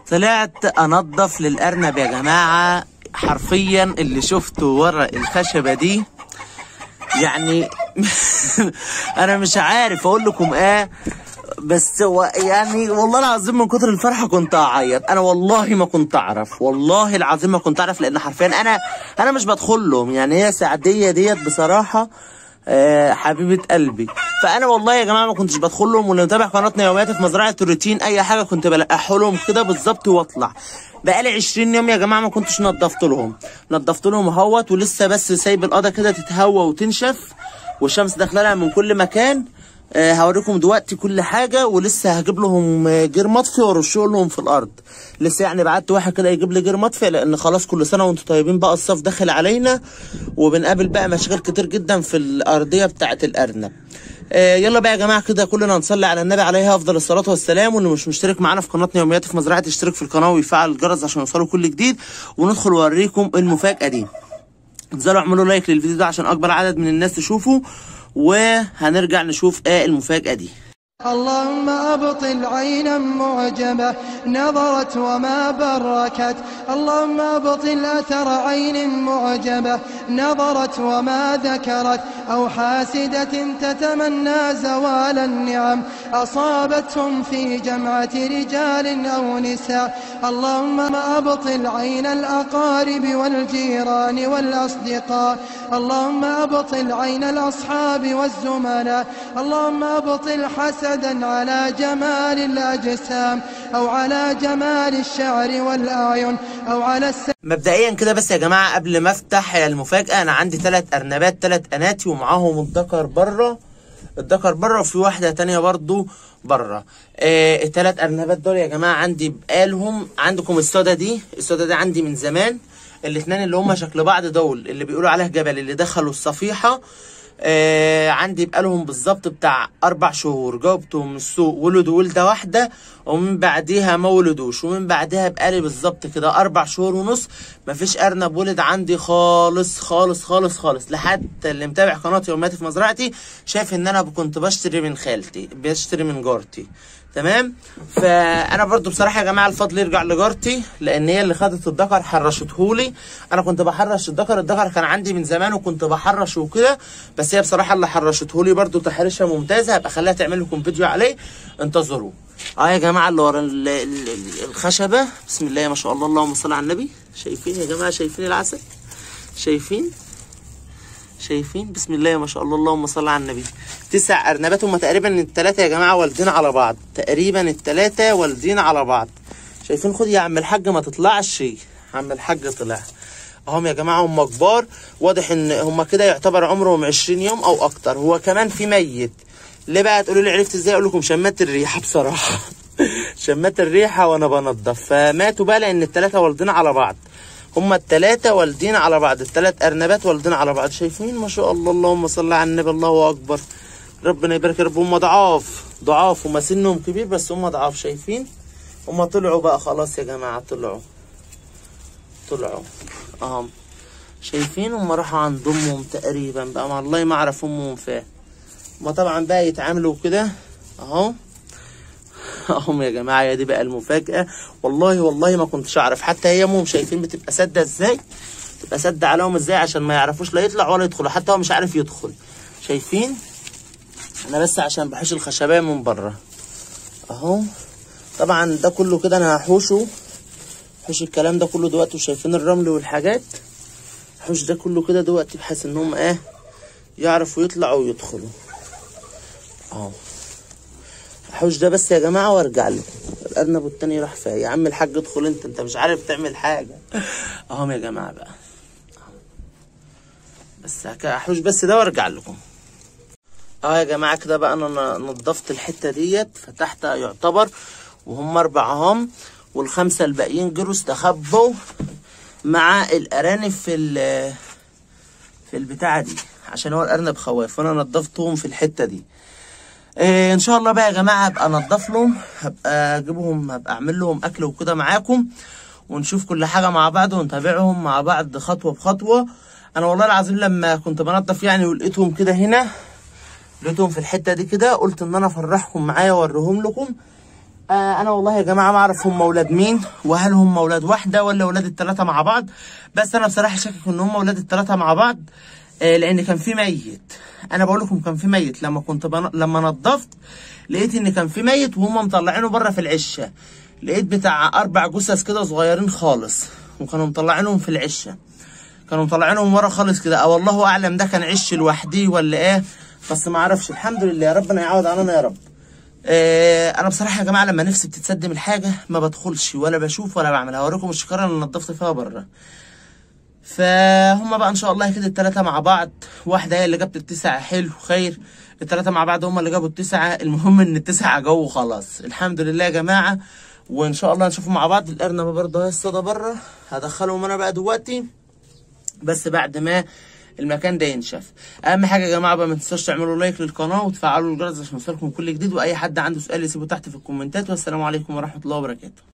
طلعت انضف للارنب يا جماعه حرفيا اللي شفته ورا الخشبه دي يعني انا مش عارف اقول لكم ايه بس هو يعني والله العظيم من كتر الفرحه كنت اعيط انا والله ما كنت اعرف والله العظيم ما كنت اعرف لان حرفيا انا انا مش بدخل لهم يعني هي سعديه ديت بصراحه آه، حبيبه قلبي فانا والله يا جماعه ما كنتش بدخل لهم واللي متابع قناتنا يومياتي في مزرعه الروتين اي حاجه كنت بلقح لهم كده بالظبط واطلع بقالي 20 يوم يا جماعه ما كنتش نضفت لهم نضفت لهم اهوت ولسه بس سايب القضا كده تتهوى وتنشف والشمس داخله لها من كل مكان آه، هوريكم دلوقتي كل حاجه ولسه هجيب لهم آه، جير مطفي وارشه لهم في الارض لسه يعني بعت واحد كده يجيب لي جير مطفي لان خلاص كل سنه وانتم طيبين بقى الصيف داخل علينا وبنقابل بقى مشاكل كتير جدا في الارضيه بتاعه الارنب آه، يلا بقى يا جماعه كده كلنا نصلي على النبي عليه افضل الصلاه والسلام واللي مش مشترك معانا في قناتنا يوميات في مزرعه اشترك في القناه ويفعل الجرس عشان يوصلوا كل جديد وندخل اوريكم المفاجاه دي انزلوا اعملوا لايك للفيديو ده عشان اكبر عدد من الناس تشوفه وهنرجع نشوف ايه المفاجاه دي اللهم أبطل عينا معجبة نظرت وما بركت اللهم أبطل أثر عين معجبة نظرت وما ذكرت أو حاسدة تتمنى زوال النعم أصابتهم في جمعة رجال أو نساء اللهم أبطل عين الأقارب والجيران والأصدقاء اللهم أبطل عين الأصحاب والزملاء اللهم أبطل حسدا على جمال الأجسام أو على جمال الشعر والأعين أو على الس... مبدئيا كده بس يا جماعه قبل ما افتح المفاجاه انا عندي ثلاث ارنبات ثلاث اناتي ومعاهم الذكر بره الذكر بره وفي واحده تانية برضو بره آه الثلاث ارنبات دول يا جماعه عندي بقالهم عندكم السودا دي السودا دي عندي من زمان الاثنين اللي هم شكل بعض دول اللي بيقولوا عليه جبل اللي دخلوا الصفيحه آه عندي بقالهم بالظبط بتاع اربع شهور جاوبتهم من السوق ولدوا ولده واحده ومن بعديها ما ولدوش ومن بعدها بقالي بالظبط كده اربع شهور ونص مفيش ارنب ولد عندي خالص خالص خالص خالص لحد اللي متابع قناتي يومياتي في مزرعتي شايف ان انا كنت بشتري من خالتي بشتري من جارتي تمام فانا برضو بصراحه يا جماعه الفضل يرجع لجارتي لان هي اللي خدت الذكر حرشتهولي انا كنت بحرش الذكر الذكر كان عندي من زمان وكنت بحرش وكده بس هي بصراحه اللي حرشتهولي برضو تحريشها ممتازه هبقى اخليها تعمل لكم فيديو عليه انتظروا اه يا جماعه اللي ورا ال- ال- ال- الخشبه بسم الله ما شاء الله اللهم صل على النبي شايفين يا جماعه شايفين العسل شايفين شايفين بسم الله ما شاء الله اللهم صل على النبي تسع ارنبات هم تقريبا الثلاثه يا جماعه والدين على بعض تقريبا الثلاثه والدين على بعض شايفين خد يا عم الحاج ما تطلعش عم الحاج طلع اهم يا جماعه هم كبار واضح ان هم كده يعتبر عمرهم 20 يوم او اكتر هو كمان في ميت ليه بقى تقولوا لي عرفت ازاي اقول لكم شمات الريحه بصراحه شمات الريحه وانا بنضف فماتوا بقى لان الثلاثه والدين على بعض هما التلاتة والدين على بعض التلات أرنبات والدين على بعض شايفين ما شاء الله اللهم صل على النبي الله أكبر ربنا يبارك يا رب هما ضعاف ضعاف هما سنهم كبير بس هما ضعاف شايفين هما طلعوا بقى خلاص يا جماعة طلعوا طلعوا اهم شايفين هما راحوا عند أمهم تقريبا بقى ما الله ما أعرف أمهم فين هما طبعا بقى يتعاملوا كده أهو اهم يا جماعه يا دي بقى المفاجاه والله والله ما كنتش اعرف حتى هي امهم شايفين بتبقى سادة ازاي تبقى سادة عليهم ازاي عشان ما يعرفوش لا يطلع ولا يدخلوا حتى هو مش عارف يدخل شايفين انا بس عشان بحوش الخشبيه من بره اهو طبعا ده كله كده انا هحوشه حوش الكلام ده كله دلوقتي وشايفين الرمل والحاجات حوش ده كله كده دلوقتي بحيث ان هم ايه يعرفوا يطلعوا ويدخلوا اهو الحوش ده بس يا جماعه وارجع لكم الارنب التاني راح فيها يا عم الحاج ادخل انت انت مش عارف تعمل حاجه اهم يا جماعه بقى بس هك- هحوش بس ده وارجع لكم اه يا جماعه كده بقى انا نضفت الحته ديت فتحت يعتبر وهم اربع اهم والخمسه الباقيين جروا استخبوا مع الارانب في ال- في البتاعه دي عشان هو الارنب خواف وانا نضفتهم في الحته دي إيه ان شاء الله بقى يا جماعه هبقى انضف لهم هبقى اجيبهم هبقى اعمل لهم اكل وكده معاكم ونشوف كل حاجه مع بعض ونتابعهم مع بعض خطوه بخطوه انا والله العظيم لما كنت بنضف يعني ولقيتهم كده هنا لقيتهم في الحته دي كده قلت ان انا افرحكم معايا واوريهم لكم آه انا والله يا جماعه ما اعرف هم اولاد مين وهل هم اولاد واحده ولا اولاد الثلاثه مع بعض بس انا بصراحه شاكك ان هم اولاد الثلاثه مع بعض آه لان كان في ميت انا بقول لكم كان في ميت لما كنت بن... لما نظفت لقيت ان كان في ميت وهم مطلعينه بره في العشه لقيت بتاع اربع جثث كده صغيرين خالص وكانوا مطلعينهم في العشه كانوا مطلعينهم ورا خالص كده او الله اعلم ده كان عش لوحديه ولا ايه بس ما اعرفش الحمد لله ربنا يعوض عننا يا رب آه انا بصراحه يا جماعه لما نفسي بتتسد من حاجه ما بدخلش ولا بشوف ولا بعمل هوريكم الشكاره اللي نضفت فيها بره فهم بقى ان شاء الله كده التلاتة مع بعض واحدة هي اللي جابت التسعة حلو خير التلاتة مع بعض هم اللي جابوا التسعة المهم ان التسعة جو خلاص الحمد لله يا جماعة وان شاء الله نشوفهم مع بعض الارنب برضه اهي الصدى بره هدخلهم انا بقى دلوقتي بس بعد ما المكان ده ينشف اهم حاجه يا جماعه بقى ما تنسوش تعملوا لايك للقناه وتفعلوا الجرس عشان يوصلكم كل جديد واي حد عنده سؤال يسيبه تحت في الكومنتات والسلام عليكم ورحمه الله وبركاته